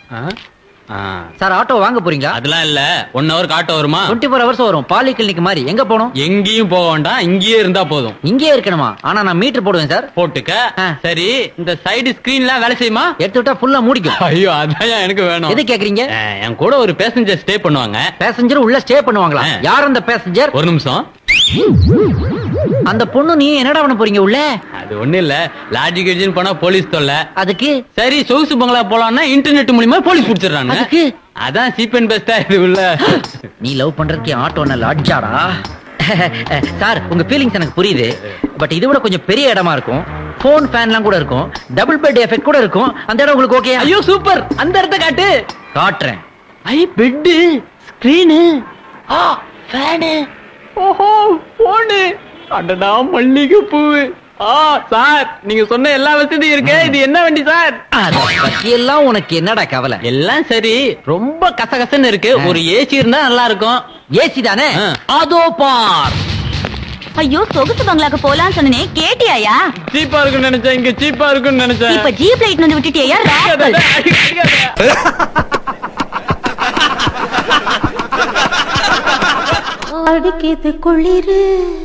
ஆ? ஆ. Sir auto வாங்க போறீங்களா அதெல்லாம் இல்ல ஒன் ஹவர் காட்ட வருமா டுவெண்ட்டி ஃபோர் ஹவர்ஸ் வரும் பாலி கிளினிக் மாதிரி எங்க போகணும் எங்கேயும் போக வேண்டாம் இங்கேயே இருந்தா போதும் இங்கேயே இருக்கணுமா ஆனா நான் மீட்டர் போடுவேன் சார் போட்டுக்க ஆ. சரி இந்த சைடு ஸ்கிரீன்லாம் வேலை செய்யுமா எடுத்து விட்டா ஃபுல்லா மூடிக்கும் ஐயோ அதான் எனக்கு வேணும் எது கேக்குறீங்க ஆ, என் கூட ஒரு பேசஞ்சர் ஸ்டே பண்ணுவாங்க பேசஞ்சர் உள்ள ஸ்டே பண்ணுவாங்களா ஆ. யார் அந்த பேசஞ்சர் ஒரு நிமிஷம் அந்த பொண்ணு நீ என்னடா பண்ண போறீங்க உள்ள அது ஒண்ணு இல்ல லாட்ஜி கிட்ஜின்னு போனா போலீஸ் தொல்லை அதுக்கு சரி சொகுசு பங்களா போலாம்னா இன்டர்நெட் மூலியமா போலீஸ் புடிச்சிடுறாங்க அதுக்கு? அதான் சீப் அண்ட் பெஸ்டா இது உள்ள நீ லவ் பண்றதுக்கு ஆட்டோ நல்ல லாட்ஜாடா சார் உங்க ஃபீலிங்ஸ் எனக்கு புரியுது பட் இது விட கொஞ்சம் பெரிய இடமா இருக்கும் போன் ஃபேன்லாம் கூட இருக்கும் டபுள் பெட் எஃபெக்ட் கூட இருக்கும் அந்த இடம் உங்களுக்கு ஓகே ஐயோ சூப்பர் அந்த இடத்த காட்டு காட்டுறேன் ஐ பெட்டு ஸ்கிரீனு ஆ ஃபேனு ஓஹோ போனு அடடா மல்லிகை பூவு ஆ சார் நீங்க சொன்ன எல்லா வசதியும் இருக்கு இது என்ன வண்டி சார் அத பத்தி எல்லாம் உனக்கு என்னடா கவலை எல்லாம் சரி ரொம்ப கசகசன்னு இருக்கு ஒரு ஏசி இருந்தா நல்லா இருக்கும் ஏசி தானே ஆ. அதோ பார் ஐயோ சொகுசு பங்களாக்கு போலான்னு சொன்னனே கேட்டியாயா சீப்பா இருக்கும்னு நினைச்சேன் இங்க சீப்பா இருக்கும்னு நினைச்சேன் இப்ப ஜீப் லைட் வந்து விட்டுட்டியா ராஸ்கல். அடிக்கிது குளிரு